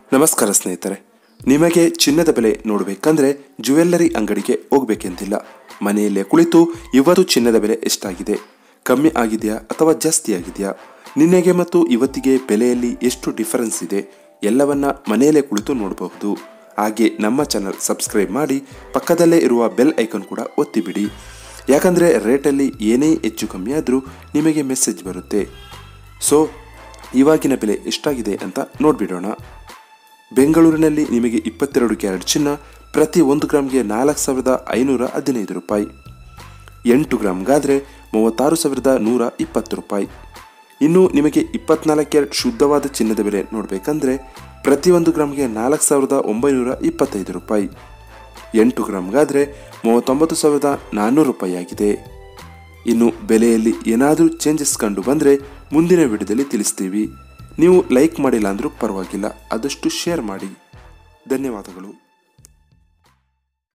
ನಮಸ್ಕಾರ ಸ್ನೇಹಿತರೆ ನಿಮಗೆ ಚಿನ್ನದ ಬೆಲೆ ನೋಡಬೇಕಂದ್ರೆ ಜ್ಯುವೆಲ್ಲರಿ ಅಂಗಡಿಗೆ ಹೋಗ್ಬೇಕೆಂದಿಲ್ಲ ಮನೆಯಲ್ಲೇ ಕುಳಿತು ಇವತ್ತು ಚಿನ್ನದ ಬೆಲೆ ಎಷ್ಟಾಗಿದೆ ಕಮ್ಮಿ ಆಗಿದೆಯಾ ಅಥವಾ ಜಾಸ್ತಿ ಆಗಿದೆಯಾ ನಿನ್ನೆಗೆ ಮತ್ತು ಇವತ್ತಿಗೆ ಬೆಲೆಯಲ್ಲಿ ಎಷ್ಟು ಡಿಫರೆನ್ಸ್ ಇದೆ ಎಲ್ಲವನ್ನ ಮನೆಯಲ್ಲೇ ಕುಳಿತು ನೋಡಬಹುದು ಹಾಗೆ ನಮ್ಮ ಚಾನಲ್ ಸಬ್ಸ್ಕ್ರೈಬ್ ಮಾಡಿ ಪಕ್ಕದಲ್ಲೇ ಇರುವ ಬೆಲ್ ಐಕಾನ್ ಕೂಡ ಒತ್ತಿಬಿಡಿ ಯಾಕಂದರೆ ರೇಟಲ್ಲಿ ಏನೇ ಹೆಚ್ಚು ಕಮ್ಮಿ ಆದರೂ ನಿಮಗೆ ಮೆಸೇಜ್ ಬರುತ್ತೆ ಸೊ ಇವಾಗಿನ ಬೆಲೆ ಎಷ್ಟಾಗಿದೆ ಅಂತ ನೋಡಿಬಿಡೋಣ ಬೆಂಗಳೂರಿನಲ್ಲಿ ನಿಮಗೆ ಇಪ್ಪತ್ತೆರಡು ಕ್ಯಾರೆಟ್ ಚಿನ್ನ ಪ್ರತಿ ಒಂದು ಗ್ರಾಮ್ಗೆ ನಾಲ್ಕು ಸಾವಿರದ ಐನೂರ ಹದಿನೈದು ರೂಪಾಯಿ ಎಂಟು ಗ್ರಾಮ್ಗಾದರೆ ಮೂವತ್ತಾರು ಸಾವಿರದ ನೂರ ಇಪ್ಪತ್ತು ರೂಪಾಯಿ ಇನ್ನು ನಿಮಗೆ ಇಪ್ಪತ್ನಾಲ್ಕು ಕ್ಯಾರೆಟ್ ಶುದ್ಧವಾದ ಚಿನ್ನದ ಬೆಲೆ ನೋಡಬೇಕಂದ್ರೆ ಪ್ರತಿಯೊಂದು ಗ್ರಾಮ್ಗೆ ನಾಲ್ಕು ಸಾವಿರದ ಒಂಬೈನೂರ ಇಪ್ಪತ್ತೈದು ರೂಪಾಯಿ ಎಂಟು ಗ್ರಾಮ್ಗಾದರೆ ಮೂವತ್ತೊಂಬತ್ತು ಸಾವಿರದ ನಾನ್ನೂರು ರೂಪಾಯಿ ಆಗಿದೆ ಇನ್ನು ಬೆಲೆಯಲ್ಲಿ ಏನಾದರೂ ಚೇಂಜಸ್ ಕಂಡು ಬಂದರೆ ಮುಂದಿನ ವಿಡಿಯೋದಲ್ಲಿ ತಿಳಿಸ್ತೀವಿ ನೀವು ಲೈಕ್ ಮಾಡಿಲ್ಲ ಅಂದರೂ ಪರವಾಗಿಲ್ಲ ಆದಷ್ಟು ಶೇರ್ ಮಾಡಿ ಧನ್ಯವಾದಗಳು